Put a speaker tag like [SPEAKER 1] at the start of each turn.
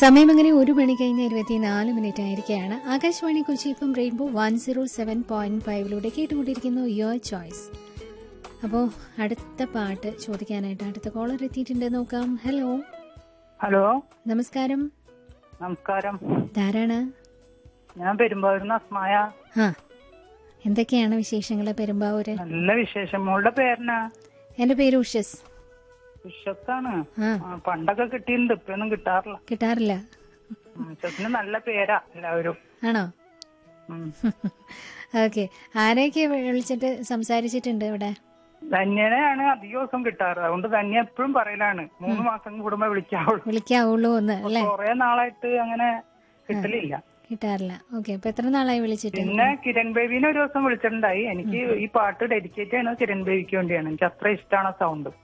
[SPEAKER 1] സമയം അങ്ങനെ ഒരു മണി കഴിഞ്ഞ് ഇരുപത്തിനാല് മിനിറ്റ് ആയിരിക്കുകയാണ് ആകാശവാണി കൊച്ചി ഇപ്പം Rainbow one zero seven point ഫൈവിലൂടെ കേട്ടുകൊണ്ടിരിക്കുന്നു യുവർ ചോയ്സ് അപ്പോൾ അടുത്ത പാട്ട് ചോദിക്കാനായിട്ട് അടുത്ത കോളർ എത്തിയിട്ടുണ്ട് നോക്കാം ഹലോ
[SPEAKER 2] ഹലോ
[SPEAKER 1] നമസ്കാരം
[SPEAKER 2] നമസ്കാരം
[SPEAKER 1] ധാരാണ്
[SPEAKER 2] ഞാൻ പെരുമ്പാവൂരിന്ന് അസ്മായ
[SPEAKER 1] ആ എന്തൊക്കെയാണ് വിശേഷങ്ങൾ പെരുമ്പാവൂര്
[SPEAKER 2] നല്ല വിശേഷം മോളുടെ പേരനാ
[SPEAKER 1] എന്റെ പേര് ഉഷസ്
[SPEAKER 2] വിശ്വസാണ്
[SPEAKER 1] ആ
[SPEAKER 2] ആ, പണ്ടൊക്കെ കിട്ടിയിട്ടുണ്ട് ഇപ്പൊന്നും കിട്ടാറില്ല
[SPEAKER 1] കിട്ടാറില്ല
[SPEAKER 2] ഉം, വിശ്വസിന് നല്ല പേരാ എല്ലാവരും
[SPEAKER 1] ആണോ
[SPEAKER 2] ഉം.
[SPEAKER 1] ഓക്കെ ആരെയൊക്കെ വിളിച്ചിട്ട് സംസാരിച്ചിട്ടുണ്ട് ഇവിടെ
[SPEAKER 2] ധന്യനെയാണ് അധിക ദിവസം കിട്ടാറ് അതുകൊണ്ട് ധന്യ എപ്പോഴും പറയലാണ് മൂന്ന് മാസം കൂടുമ്പോ വിളിക്കാവുള്ളൂ
[SPEAKER 1] വിളിക്കാവുള്ളൂ എന്ന് അല്ലേ
[SPEAKER 2] കൊറേ നാളായിട്ട് അങ്ങനെ കിട്ടലില്ല
[SPEAKER 1] കിട്ടാറില്ല ഓക്കെ അപ്പൊ എത്ര നാളായി വിളിച്ചിട്ട്
[SPEAKER 2] പിന്നെ കിരൺ ബേബിനെ ഒരു ദിവസം വിളിച്ചിട്ടുണ്ടായി എനിക്ക് ഈ പാട്ട് ഡെഡിക്കേറ്റ് ചെയ്യണത് കിരൺ ബേബിക്ക് വേണ്ടിയാണ് എനിക്ക് അത്ര ഇഷ്ടമാണ് സൗണ്ട്